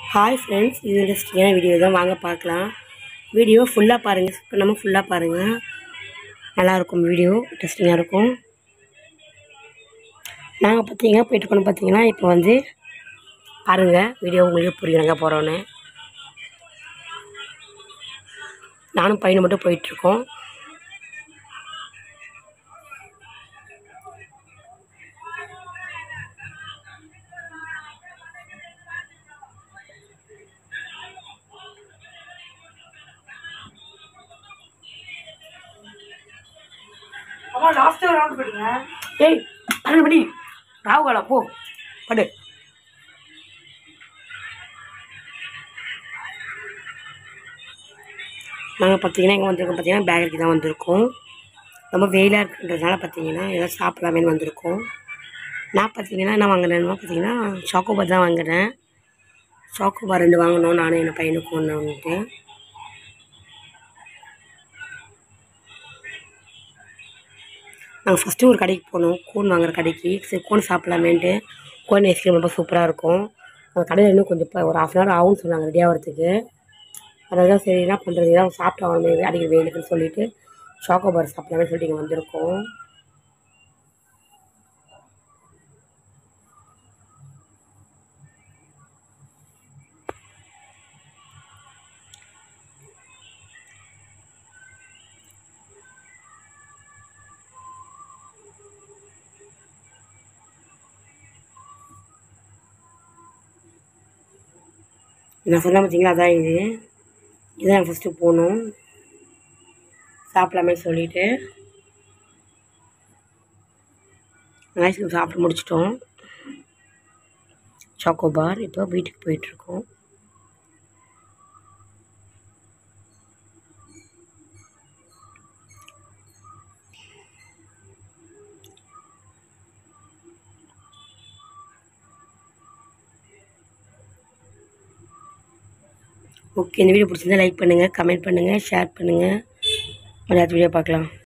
hi friends இது இன்ட்ரெஸ்டிங்கான video தான் வாங்க பார்க்கலாம் வீடியோ ஃபுல்லாக பாருங்கள் ஸ்கிப் பண்ணாமல் ஃபுல்லாக பாருங்கள் நல்லாயிருக்கும் வீடியோ இன்ட்ரெஸ்டிங்காக இருக்கும் நாங்கள் பார்த்தீங்கன்னா போயிட்டுருக்கோன்னு பார்த்தீங்கன்னா இப்போ வந்து பாருங்கள் வீடியோ உங்களுக்கு புரியும் எங்கே போகிறோன்னு நானும் பையனை மட்டும் போயிட்டுருக்கோம் அம்மா லாஸ்ட் ரவுண்ட் போடுங்க ஏய் பன்னெண்டு மணி ராகுகாலா போ படு நாங்கள் பார்த்தீங்கன்னா எங்கே வந்திருக்கோம் பார்த்தீங்கன்னா பேக்கரிக்கு தான் வந்திருக்கோம் ரொம்ப வெயிலாக இருக்குன்றதுனால பார்த்தீங்கன்னா ஏதாவது சாப்பிடலாமேன்னு வந்திருக்கோம் நான் பார்த்தீங்கன்னா என்ன வாங்கினேன்னா பார்த்தீங்கன்னா சாக்கோபார் தான் வாங்கினேன் சாக்கோபார் ரெண்டு வாங்கினோம் நானும் என் பையனுக்கும் ஒன்று வந்துட்டு நாங்கள் ஃபஸ்ட்டு ஒரு கடைக்கு போனோம் கோன் வாங்குற கடைக்கு சரி கோன் சாப்பிட்லாமேன்ட்டு கோன் ஐஸ்கிரீம் ரொம்ப சூப்பராக இருக்கும் அந்த கடையில் இன்னும் கொஞ்சம் இப்போ ஒரு ஹாஃப் அன் ஹவர் ஆகும்னு சொன்னாங்க ரெடி ஆகிறதுக்கு அதனால தான் சரி என்ன பண்ணுறது ஏதாவது சாப்பிட்டு ஆகணும் அடிக்கிற வெயிலுக்குன்னு சொல்லிட்டு சாக்கோபார் சாப்பிட்லாமே சொல்லிட்டு இங்கே வந்திருக்கோம் நான் சொன்ன பார்த்தீங்களா அதான் இது இதான் ஃபஸ்ட்டு போகணும் சாப்பிடலாமே சொல்லிட்டு ஐஸ்கிரீம் சாப்பிட்டு முடிச்சிட்டோம் சாக்கோபார் இப்போ வீட்டுக்கு போயிட்டுருக்கோம் ஓகே இந்த வீடியோ பிடிச்சிருந்தா லைக் பண்ணுங்கள் கமெண்ட் பண்ணுங்கள் ஷேர் பண்ணுங்கள் அடுத்த வீடியோ பார்க்கலாம்